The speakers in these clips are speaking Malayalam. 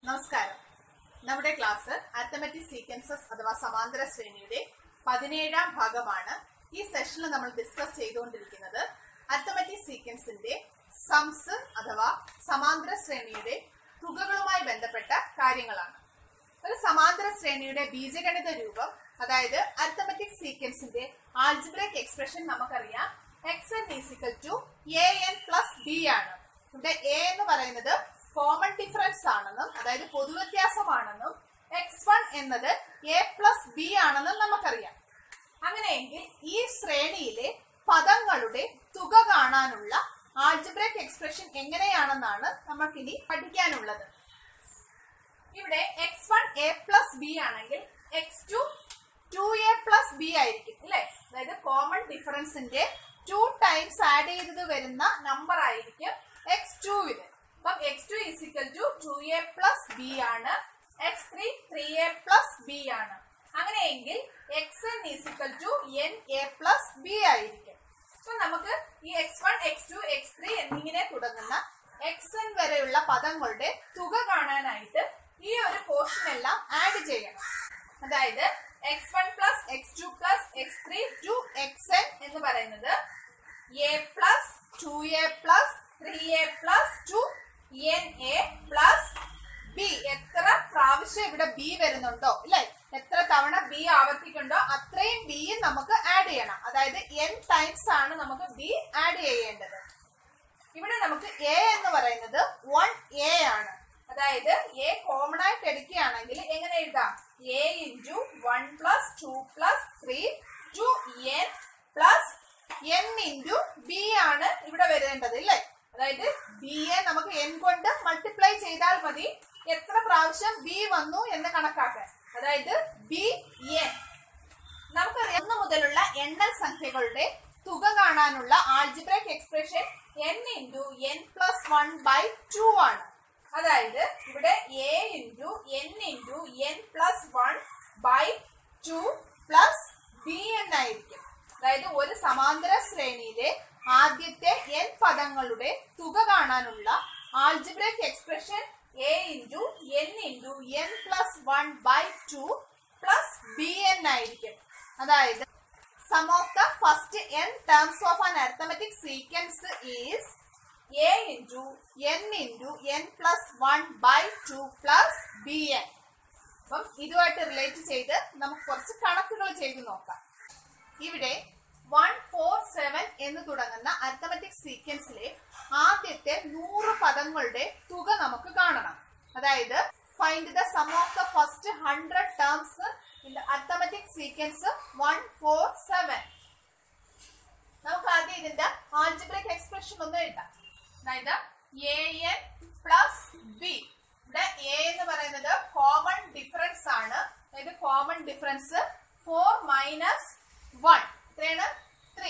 നമസ്കാരം നമ്മുടെ ക്ലാസ് അത്തമെറ്റിക് സീക്വൻസസ് അഥവാ സമാന്തര ശ്രേണിയുടെ പതിനേഴാം ഭാഗമാണ് ഈ സെഷനിൽ നമ്മൾ ഡിസ്കസ് ചെയ്തുകൊണ്ടിരിക്കുന്നത് അത്തമെറ്റിക് സീക്വൻസിന്റെ സംസ് അഥവാ സമാന്തര ശ്രേണിയുടെ തുകകളുമായി ബന്ധപ്പെട്ട കാര്യങ്ങളാണ് ഒരു സമാന്തര ശ്രേണിയുടെ ബീജഗണിത രൂപം അതായത് അത്തമെറ്റിക് സീക്വൻസിന്റെ ആൽജിബ്രേക്ക് എക്സ്പ്രഷൻ നമുക്കറിയാം X N is equal to A N plus B ആണ് ഇവിടെ എ എന്ന് പറയുന്നത് കോമൺ ഡിഫറൻസ് ആണെന്നും അതായത് പൊതുവ്യത്യാസമാണെന്നും എക്സ് വൺ എന്നത് എ പ്ലസ് ബി ആണെന്നും നമുക്കറിയാം അങ്ങനെയെങ്കിൽ ഈ ശ്രേണിയിലെ പദങ്ങളുടെ തുക കാണാനുള്ള ആൾജിബ്രേക്ക് എക്സ്പ്രഷൻ എങ്ങനെയാണെന്നാണ് നമുക്കിനി പഠിക്കാനുള്ളത് ഇവിടെ X one A plus B ആണെങ്കിൽ X two two A plus B ആയിരിക്കും അല്ലെ അതായത് കോമൺ ഡിഫറൻസിന്റെ ടു ടൈംസ് ആഡ് ചെയ്തത് വരുന്ന നമ്പർ ആയിരിക്കും എക്സ് ടുവിന് അപ്പം X two is equal to two A plus B ആണ് X three three A plus B ആണ് അങ്ങനെയെങ്കിൽ X N is equal to N A plus B ആയിരിക്കും അപ്പൊ നമുക്ക് ഈ X one X two X three എന്നിങ്ങനെ തുടങ്ങുന്ന എക്സ് എൻ വരെയുള്ള പദങ്ങളുടെ തുക കാണാനായിട്ട് ഈ ഒരു പോർഷൻ എല്ലാം ആഡ് ചെയ്യണം അതായത് X one plus X two plus X three to X N എന്ന് പറയുന്നത് A plus two A plus three A plus to N A plus B എത്ര പ്രാവശ്യം ഇവിടെ ബി വരുന്നുണ്ടോ ഇല്ലേ എത്ര തവണ ബി ആവർത്തിക്കുന്നുണ്ടോ അത്രയും ബിയും നമുക്ക് ആഡ് ചെയ്യണം അതായത് എൻ ടൈംസ് ആണ് നമുക്ക് ബി ആഡ് ചെയ്യേണ്ടത് ഇവിടെ നമുക്ക് എ എന്ന് പറയുന്നത് വൺ എ ആണ് അതായത് എ കോമൺ ആയിട്ട് എടുക്കുകയാണെങ്കിൽ എങ്ങനെ എഴുതാം A into one plus two plus three to N plus N into B ആണ് ഇവിടെ വരേണ്ടത് ഇല്ലേ അതായത് ബി എ നമുക്ക് എൻ കൊണ്ട് മൾട്ടിപ്ലൈ ചെയ്താൽ മതി എത്ര പ്രാവശ്യം ബി വന്നു എന്ന് കണക്കാക്കാൻ അതായത് ബി എൻ നമുക്കറിയാം ഒന്ന് മുതലുള്ള എണ്ണൽ സംഖ്യകളുടെ തുക കാണാനുള്ള algebraic expression N into N plus one by two ആണ് അതായത് ഇവിടെ A into N into N plus one by two plus B N ആയിരിക്കും അതായത് ഒരു സമാന്തര ശ്രേണിയിലെ ആദ്യത്തെ എൻ പദങ്ങളുടെ തുക കാണാനുള്ള algebraic expression A into N into N plus one by two plus B N ആയിരിക്കും അതായത് sum of the first N terms of an arithmetic sequence is A into N into N plus one by two plus B N അപ്പം ഇതുമായിട്ട് റിലേറ്റ് ചെയ്ത് നമുക്ക് കുറച്ച് കണക്കുകൾ ചെയ്ത് നോക്കാം ഇവിടെ വൺ ഫോർ സെവൻ എന്ന് തുടങ്ങുന്ന അരിത്തമെറ്റിക് സീക്വൻസിലെ ആദ്യത്തെ നൂറ് പദങ്ങളുടെ തുക നമുക്ക് കാണണം അതായത് find the sum of the first hundred terms in the arithmetic sequence one four seven നമുക്ക് ആദ്യം ഇതിന്റെ ആൾജിബ്രിക് എക്സ്പ്രഷൻ ഒന്ന് എഴുതാം അതായത് എ എൻ പ്ലസ് ബി ഇവിടെ എ എന്ന് പറയുന്നത് കോമൺ ഡിഫറൻസ് ആണ് അതായത് common difference four minus one എത്രയാണ് ത്രീ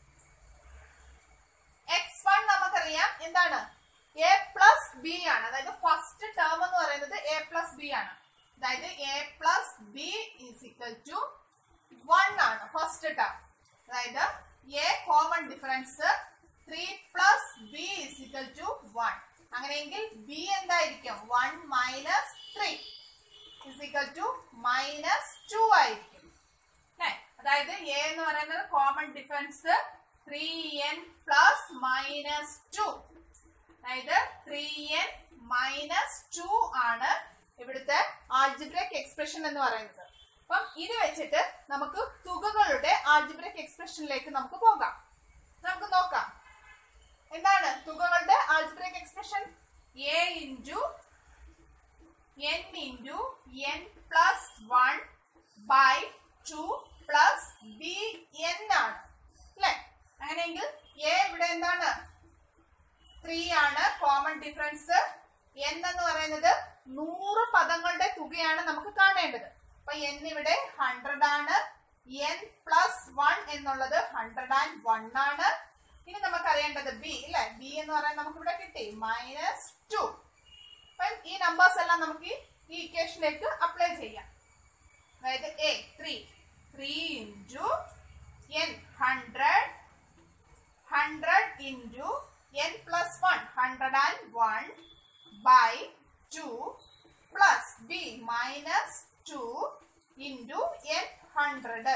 എക്സ് വൺ നമുക്കറിയാം എന്താണ് എ പ്ലസ് ബി ആണ് അതായത് ഫസ്റ്റ് ടേം എന്ന് പറയുന്നത് എ പ്ലസ് ബി ആണ് അതായത് A plus B is equal to one ആണ് ഫസ്റ്റ് ടേം അതായത് A common difference three plus B is equal to one അങ്ങനെയെങ്കിൽ ബി എന്തായിരിക്കും one minus three is equal to minus two ആയിരിക്കും അല്ലേ അതായത് എ എന്ന് പറയുന്നത് common difference three N plus minus two അതായത് ത്രീ എൻ മൈനസ് ടു ആണ് ഇവിടുത്തെ ആൾജിബ്രേക്ക് എക്സ്പ്രഷൻ എന്ന് പറയുന്നത് അപ്പം ഇത് വെച്ചിട്ട് നമുക്ക് തുകകളുടെ ആൾജിബ്രേക്ക് എക്സ്പ്രഷനിലേക്ക് നമുക്ക് പോകാം നമുക്ക് നോക്കാം എന്താണ് തുകകളുടെ algebraic expression A into N into N plus one by two plus B N ആണ് അല്ലെ അങ്ങനെയെങ്കിൽ എ ഇവിടെ എന്താണ് ത്രീ ആണ് കോമൺ ഡിഫറൻസ് എൻ എന്ന് പറയുന്നത് നൂറ് പദങ്ങളുടെ തുകയാണ് നമുക്ക് കാണേണ്ടത് അപ്പൊ എൻ ഇവിടെ ഹൺഡ്രഡ് ആണ് എൻ പ്ലസ് വൺ എന്നുള്ളത് ഹൺഡ്രഡ് ആൻഡ് വൺ ആണ് ഇനി നമുക്ക് അറിയേണ്ടത് ബി അല്ലെ ബി എന്ന് പറയുന്നത് നമുക്ക് ഇവിടെ കിട്ടി മൈനസ് ടു അപ്പം ഈ നമ്പേഴ്സ് എല്ലാം നമുക്ക് ഈ ഇക്വേഷനിലേക്ക് അപ്ലൈ ചെയ്യാം അതായത് A three three into N hundred hundred into N plus one hundred and one by two minus two into N hundred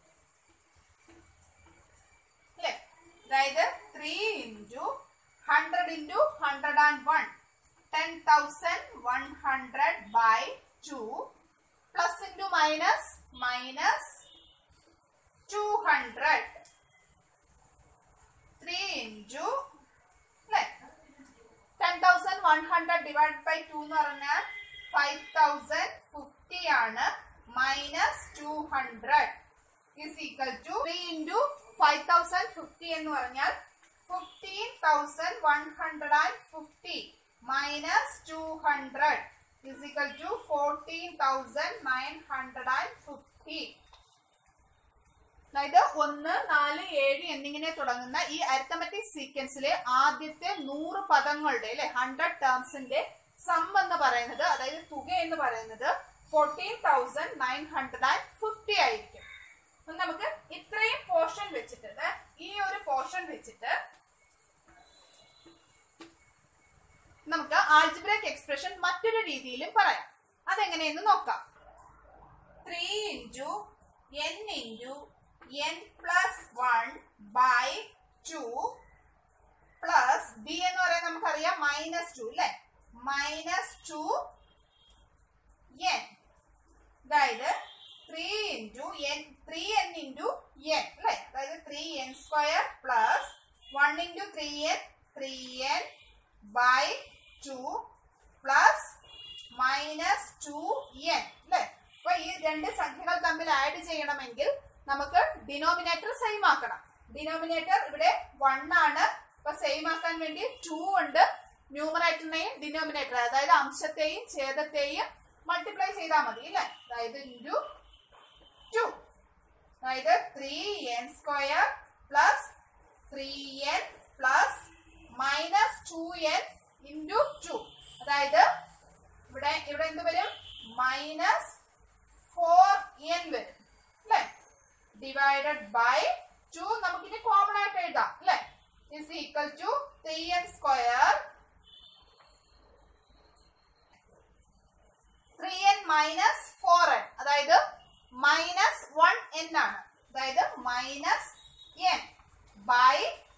അല്ലേ അതായത് three into hundred into hundred and one ten thousand one hundred by two plus into minus minus two hundred three into അല്ലേ ten thousand one hundred divide by two എന്ന് പറഞ്ഞാൽ ഫൈവ് തൗസൻഡ് ഫിഫ്റ്റി ആണ് minus two hundred is equal to three into five thousand fifty എന്ന് പറഞ്ഞാൽ fifteen thousand one hundred and fifty minus two hundred is equal to fourteen thousand nine hundred and fifty അതായത് ഒന്ന് നാല് ഏഴ് എന്നിങ്ങനെ തുടങ്ങുന്ന ഈ അരിത്തമെറ്റിക് സീക്വൻസിലെ ആദ്യത്തെ നൂറ് പദങ്ങളുടെ അല്ലെ ഹൺഡ്രഡ് ടേംസിന്റെ സം എന്ന് പറയുന്നത് അതായത് തുക എന്ന് പറയുന്നത് fourteen thousand nine hundred and fifty ആയിരിക്കും അപ്പൊ നമുക്ക് ഇത്രയും പോർഷൻ വെച്ചിട്ട് ദേ ഈ ഒരു പോർഷൻ വെച്ചിട്ട് നമുക്ക് ആൾജിബ്രേക്ക് എക്സ്പ്രഷൻ മറ്റൊരു രീതിയിലും പറയാം അതെങ്ങനെയെന്ന് നോക്കാം three into N into N plus one by two plus b എന്ന് പറയാൻ നമുക്കറിയാം മൈനസ് ടു അല്ലെ മൈനസ് ടു എൻ അതായത് three into n three n into n അല്ലെ അതായത് three n square plus one into three n three n by two plus minus two n അല്ലെ അപ്പൊ ഈ രണ്ട് സംഖ്യകൾ തമ്മിൽ ആഡ് ചെയ്യണമെങ്കിൽ നമുക്ക് ഡിനോമിനേറ്റർ സെയിം ആക്കണം ഡിനോമിനേറ്റർ ഇവിടെ വൺ ആണ് അപ്പൊ സെയിം ആക്കാൻ വേണ്ടി ടു ഉണ്ട് ന്യൂമറേറ്ററിനെയും ഡിനോമിനേറ്റർ അതായത് അംശത്തെയും ഛേദത്തെയും മൾട്ടിപ്ലൈ ചെയ്താൽ മതി അല്ലെ അതായത് ഇൻറ്റു ടു അതായത് three n square plus three N plus minus two n into two അതായത് ഇവിടെ ഇവിടെ എന്ത് വരും മൈനസ് ഫോർ എൻ വരും അല്ലേ ഡിവൈഡഡ് ബൈ ടു നമുക്കിനി കോമൺ ആയിട്ട് എഴുതാം അല്ലേ is equal to three n square three N minus four n അതായത് മൈനസ് വൺ എൻ ആണ് അതായത് minus n by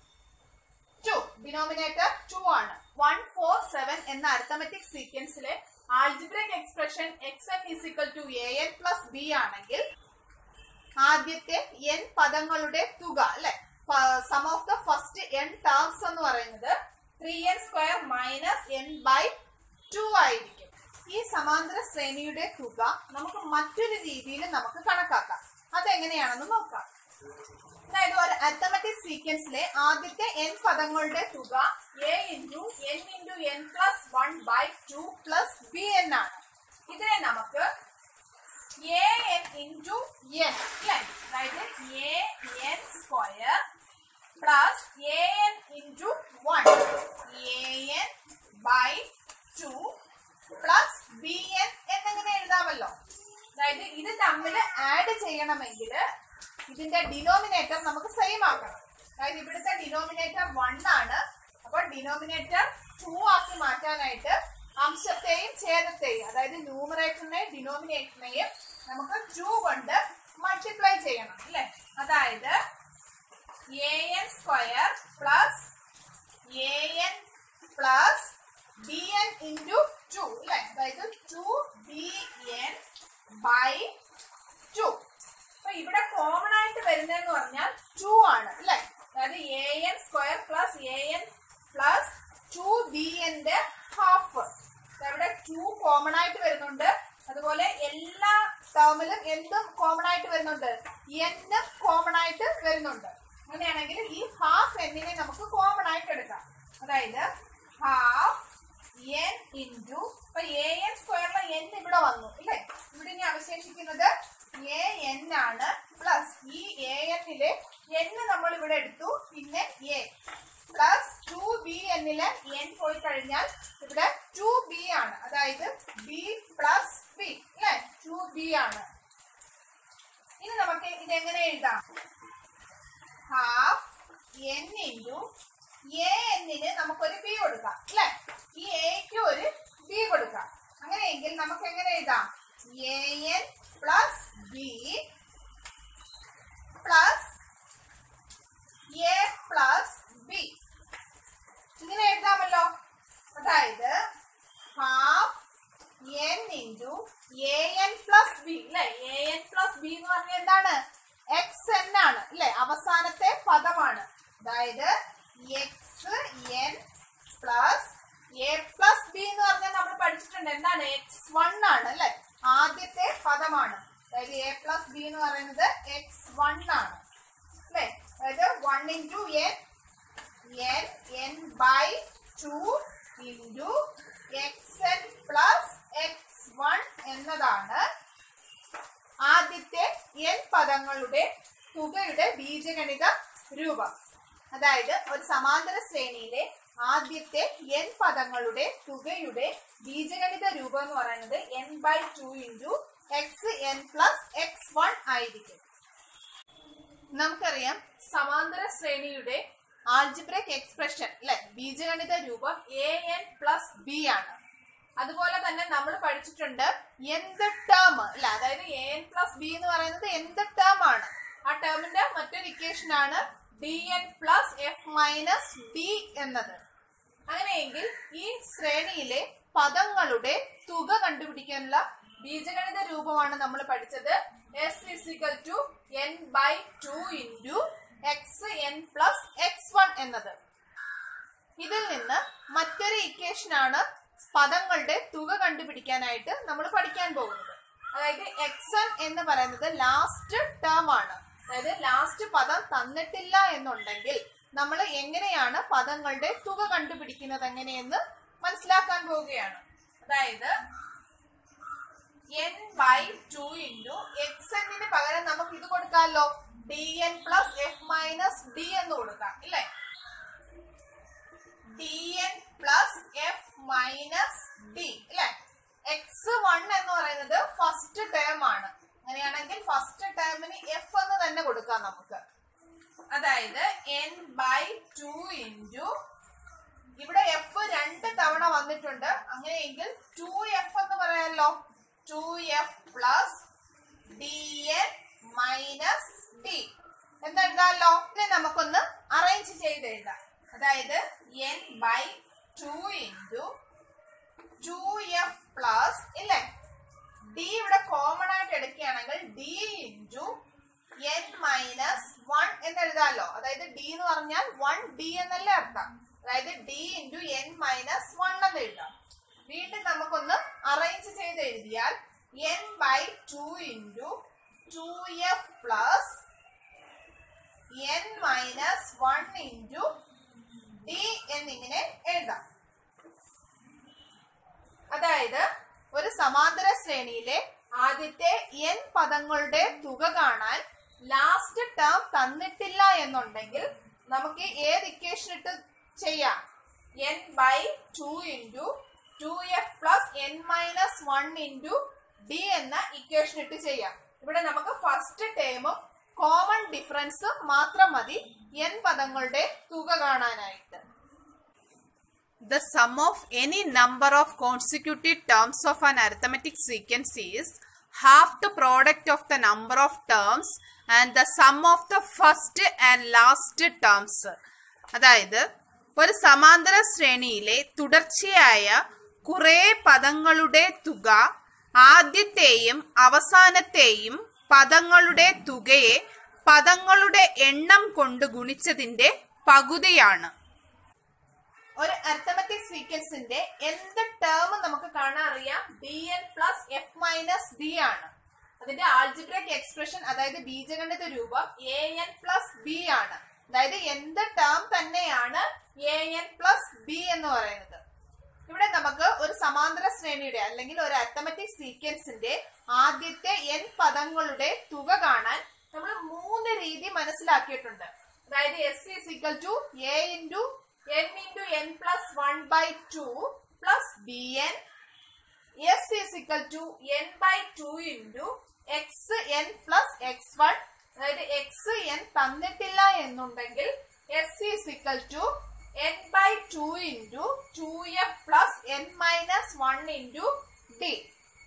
two denominator two ആണ് വൺ ഫോർ സെവൻ എന്ന അരിത്തമെറ്റിക് സീക്വൻസിലെ algebraic expression x N is equal to A N plus B ആണെങ്കിൽ ആദ്യത്തെ എൻ പദങ്ങളുടെ തുക അല്ലെ sum of the first N terms എന്ന് പറയുന്നത് three n square minus n by two ആയിരിക്കും ഈ സമാന്തര ശ്രേണിയുടെ തുക നമുക്ക് മറ്റൊരു രീതിയിൽ നമുക്ക് കണക്കാക്കാം അതെങ്ങനെയാണെന്ന് നോക്കാം അതായത് ഒരു അത്തമെറ്റിക് സീക്വൻസിലെ ആദ്യത്തെ എൻ പദങ്ങളുടെ തുക a into N into N plus one by two plus B N ആണ് ഇതിനെ നമുക്ക് എ എൻ ഇൻറ്റു എൻ അല്ലേ അതായത് A n square plus a n into one a n by two plus B n എന്നിങ്ങനെ എഴുതാമല്ലോ അതായത് ഇത് തമ്മിൽ ആഡ് ചെയ്യണമെങ്കിൽ ഇതിന്റെ ഡിനോമിനേറ്റർ നമുക്ക് സെയിം ആക്കണം അതായത് ഇവിടുത്തെ ഡിനോമിനേറ്റർ വൺ ആണ് അപ്പോൾ ഡിനോമിനേറ്റർ ടു ആക്കി മാറ്റാനായിട്ട് അംശത്തെയും ഛേദത്തെയും അതായത് ന്യൂമറേറ്ററിനെയും ഡിനോമിനേറ്ററിനെയും നമുക്ക് ടു കൊണ്ട് മൾട്ടിപ്ലൈ ചെയ്യണം അല്ലെ അതായത് A n square plus a N plus B n into two അല്ലെ അതായത് two b n by two അപ്പൊ ഇവിടെ കോമൺ ആയിട്ട് വരുന്നതെന്ന് പറഞ്ഞാൽ ടു ആണ് അല്ലെ അതായത് A n square plus a N plus two b എന്റെ ഹാഫ് ഇവിടെ ടു കോമൺ ആയിട്ട് വരുന്നുണ്ട് അതുപോലെ എല്ലാ ടേമിലും എന്തും കോമൺ ആയിട്ട് വരുന്നുണ്ട് എന്നും കോമൺ ആയിട്ട് വരുന്നുണ്ട് അങ്ങനെയാണെങ്കിൽ ഈ ഹാഫ് എന്നിനെ നമുക്ക് കോമൺ ആയിട്ട് എടുക്കാം അതായത് ഹാഫ് എൻ ഇൻറ്റു ഇപ്പൊ എ എൻ സ്ക്വയറിലെ എൻ ഇവിടെ വന്നു ഇല്ലേ ഇവിടെ ഇനി അവശേഷിക്കുന്നത് എ എൻ ആണ് പ്ലസ് ഈ എ എന്നിലെ എൻ നമ്മൾ ഇവിടെ എടുത്തു പിന്നെ എ പ്ലസ് ടു ബി എന്നില് എൻ പോയി കഴിഞ്ഞാൽ ഇവിടെ ടു ബി ആണ് അതായത് ബി പ്ലസ് ബി അല്ലെ ടു ബി ആണ് ഇനി നമുക്ക് ഇതെങ്ങനെ എഴുതാം ഹാഫ് എൻ ഇൻറ്റു എ എന്നിന് നമുക്കൊരു ബി കൊടുക്കാം അല്ലെ ഈ എക്ക് ഒരു ബി കൊടുക്കാം അങ്ങനെയെങ്കിൽ നമുക്ക് എങ്ങനെ എഴുതാം a N plus b plus a plus b ഇങ്ങനെ എഴുതാമല്ലോ അതായത് half n into a N plus b അല്ലെ എ എൻ പ്ലസ് ബി എന്ന് പറഞ്ഞാൽ എന്താണ് എക്സ് എൻ ആണ് അല്ലെ അവസാനത്തെ പദമാണ് അതായത് x n plus a plus b എന്ന് പറഞ്ഞാൽ നമ്മൾ പഠിച്ചിട്ടുണ്ട് എന്താണ് എക്സ് വൺ ആണ് അല്ലെ ആദ്യത്തെ പദമാണ് അതായത് എ പ്ലസ് ബി എന്ന് പറയുന്നത് എക്സ് വൺ ആണ് അല്ലെ അതായത് one into n n n by two into x n plus x one എന്നതാണ് ആദ്യത്തെ എൻ പദങ്ങളുടെ തുകയുടെ ബീജഗണിത രൂപം അതായത് ഒരു സമാന്തര ശ്രേണിയിലെ ആദ്യത്തെ എൻ പദങ്ങളുടെ തുകയുടെ ബീജഗണിത രൂപം എന്ന് പറയുന്നത് n by two into x n plus x one ആയിരിക്കും നമുക്കറിയാം സമാന്തര ശ്രേണിയുടെ ആൾജിബ്രക് എക്സ്പ്രഷൻ അല്ലെ ബീജഗണിത രൂപം എ എൻ പ്ലസ് ബി ആണ് അതുപോലെ തന്നെ നമ്മൾ പഠിച്ചിട്ടുണ്ട് എന്ത് ടേം അല്ലെ അതായത് എ എൻ പ്ലസ് ബി എന്ന് പറയുന്നത് എന്ത് ടേം ആണ് ആ ടേമിന്റെ മറ്റൊരു ഇക്വേഷൻ ആണ് d n plus f minus d എന്നത് അങ്ങനെയെങ്കിൽ ഈ ശ്രേണിയിലെ പദങ്ങളുടെ തുക കണ്ടുപിടിക്കാനുള്ള ബീജഗണിത രൂപമാണ് നമ്മൾ പഠിച്ചത് s is equal to n by two into x n plus x one എന്നത് ഇതിൽ നിന്ന് മറ്റൊരു ഇക്വേഷൻ ആണ് പദങ്ങളുടെ തുക കണ്ടുപിടിക്കാനായിട്ട് നമ്മൾ പഠിക്കാൻ പോകുന്നത് അതായത് എക്സ് എൻ എന്ന് പറയുന്നത് ലാസ്റ്റ് ടേം ആണ് അതായത് ലാസ്റ്റ് പദം തന്നിട്ടില്ല എന്നുണ്ടെങ്കിൽ നമ്മൾ എങ്ങനെയാണ് പദങ്ങളുടെ തുക കണ്ടുപിടിക്കുന്നത് എങ്ങനെയെന്ന് മനസ്സിലാക്കാൻ പോവുകയാണ് അതായത് n by two into x എന്നിന് പകരം നമുക്ക് ഇത് കൊടുക്കാമല്ലോ d n plus f minus d എന്ന് കൊടുക്കാം ഇല്ലേ d n plus f minus d അല്ലെ എക്സ് വൺ എന്ന് പറയുന്നത് ഫസ്റ്റ് ടേം ആണ് അങ്ങനെയാണെങ്കിൽ ഫസ്റ്റ് ടേമിന് എഫ് എന്ന് തന്നെ കൊടുക്കാം നമുക്ക് അതായത് എൻ ബൈ ടു ഇൻറ്റു ഇവിടെ എഫ് രണ്ട് തവണ വന്നിട്ടുണ്ട് അങ്ങനെയെങ്കിൽ ടു എഫ് എന്ന് പറയാമല്ലോ two f plus d n minus d എന്നെഴുതാമല്ലോ ഇതിനെ നമുക്കൊന്ന് അറേഞ്ച് ചെയ്ത് എഴുതാം അതായത് n by two into two f plus ഇല്ലേ ഡി ഇവിടെ കോമൺ ആയിട്ട് എടുക്കുകയാണെങ്കിൽ d into n minus one എന്ന് എഴുതാമല്ലോ അതായത് ഡി എന്ന് പറഞ്ഞാൽ വൺ ഡി എന്നല്ലേ അർത്ഥം അതായത് d into n minus one എന്ന് എഴുതാം വീണ്ടും നമുക്കൊന്ന് അറേഞ്ച് ചെയ്ത് എഴുതിയാൽ n by two into two f plus n minus one into d എന്നിങ്ങനെ എഴുതാം അതായത് ഒരു സമാന്തര ശ്രേണിയിലെ ആദ്യത്തെ എൻ പദങ്ങളുടെ തുക കാണാൻ ലാസ്റ്റ് ടേം തന്നിട്ടില്ല എന്നുണ്ടെങ്കിൽ നമുക്ക് ഏത് ഇക്വേഷൻ ഇട്ട് ചെയ്യാം n by two into two f plus n minus one into d എന്ന ഇക്വേഷൻ ഇട്ട് ചെയ്യാം ഇവിടെ നമുക്ക് ഫസ്റ്റ് ടേമും കോമൺ ഡിഫറൻസും മാത്രം മതി എൻ പദങ്ങളുടെ തുക കാണാനായിട്ട് The sum of any number of consecutive terms of an arithmetic sequence is half the product of the number of terms and the sum of the first and last terms. അതായത് ഒരു സമാന്തര ശ്രേണിയിലെ തുടർച്ചയായ കുറെ പദങ്ങളുടെ തുക ആദ്യത്തെയും അവസാനത്തെയും പദങ്ങളുടെ തുകയെ പദങ്ങളുടെ എണ്ണം കൊണ്ട് ഗുണിച്ചതിന്റെ പകുതിയാണ് ഒരു അർത്ഥമെറ്റിക് സീക്വൻസിന്റെ എന്ത് ടേം നമുക്ക് കാണാൻ അറിയാം d n plus f minus d ആണ് അതിന്റെ ആൾജിബ്രിക് എക്സ്പ്രഷൻ അതായത് ബീജഗണിത രൂപം എ എൻ പ്ലസ് ബി ആണ് അതായത് എന്ത് ടേം തന്നെയാണ് എ എൻ പ്ലസ് ബി എന്ന് പറയുന്നത് ഇവിടെ നമുക്ക് ഒരു സമാന്തര ശ്രേണിയുടെ അല്ലെങ്കിൽ ഒരു അത്തമെറ്റിക് സീക്വൻസിന്റെ ആദ്യത്തെ എൻ പദങ്ങളുടെ തുക കാണാൻ നമ്മൾ മൂന്ന് രീതി മനസ്സിലാക്കിയിട്ടുണ്ട് അതായത് s is equal to a into N into N plus one by two plus B n s is equal to n by two into x n plus x one അതായത് എക്സ് എൻ തന്നിട്ടില്ല എന്നുണ്ടെങ്കിൽ s is equal to n by two into two f plus n minus one into d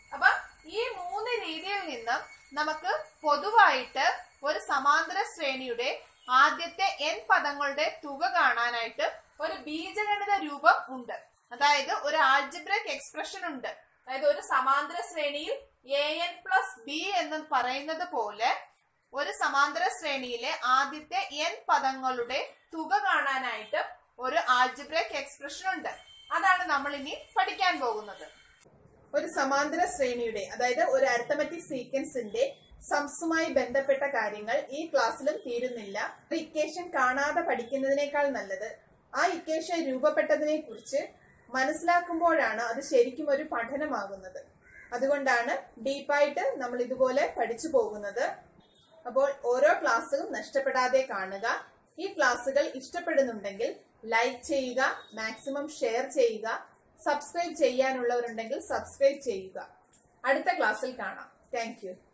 അപ്പൊ ഈ മൂന്ന് രീതിയിൽ നിന്നും നമുക്ക് പൊതുവായിട്ട് ഒരു സമാന്തര ശ്രേണിയുടെ ആദ്യത്തെ n പദങ്ങളുടെ തുക കാണാനായിട്ട് ഒരു ബീജഗണിത രൂപം ഉണ്ട് അതായത് ഒരു ആൾജിബ്രിക് എക്സ്പ്രഷൻ ഉണ്ട് അതായത് ഒരു സമാന്തര ശ്രേണിയിൽ എ എൻ പ്ലസ് ബി എന്ന് പറയുന്നത് പോലെ ഒരു സമാന്തര ശ്രേണിയിലെ ആദ്യത്തെ n പദങ്ങളുടെ തുക കാണാനായിട്ട് ഒരു ആൾജിബ്രിക് എക്സ്പ്രഷൻ ഉണ്ട് അതാണ് നമ്മൾ ഇനി പഠിക്കാൻ പോകുന്നത് ഒരു സമാന്തര ശ്രേണിയുടെ അതായത് ഒരു അരിത്തമെറ്റിക് സീക്വൻസിന്റെ സംസുമായി ബന്ധപ്പെട്ട കാര്യങ്ങൾ ഈ ക്ലാസ്സിലും തീരുന്നില്ല ഒരു ഇക്വേഷൻ കാണാതെ പഠിക്കുന്നതിനേക്കാൾ നല്ലത് ആ ഇക്വേഷൻ രൂപപ്പെട്ടതിനെ കുറിച്ച് മനസ്സിലാക്കുമ്പോഴാണ് അത് ശരിക്കും ഒരു പഠനമാകുന്നത് അതുകൊണ്ടാണ് ഡീപ്പായിട്ട് നമ്മൾ ഇതുപോലെ പഠിച്ചു പോകുന്നത് അപ്പോൾ ഓരോ ക്ലാസ്സും നഷ്ടപ്പെടാതെ കാണുക ഈ ക്ലാസ്സുകൾ ഇഷ്ടപ്പെടുന്നുണ്ടെങ്കിൽ ലൈക്ക് ചെയ്യുക മാക്സിമം ഷെയർ ചെയ്യുക സബ്സ്ക്രൈബ് ചെയ്യാനുള്ളവരുണ്ടെങ്കിൽ സബ്സ്ക്രൈബ് ചെയ്യുക അടുത്ത ക്ലാസ്സിൽ കാണാം താങ്ക്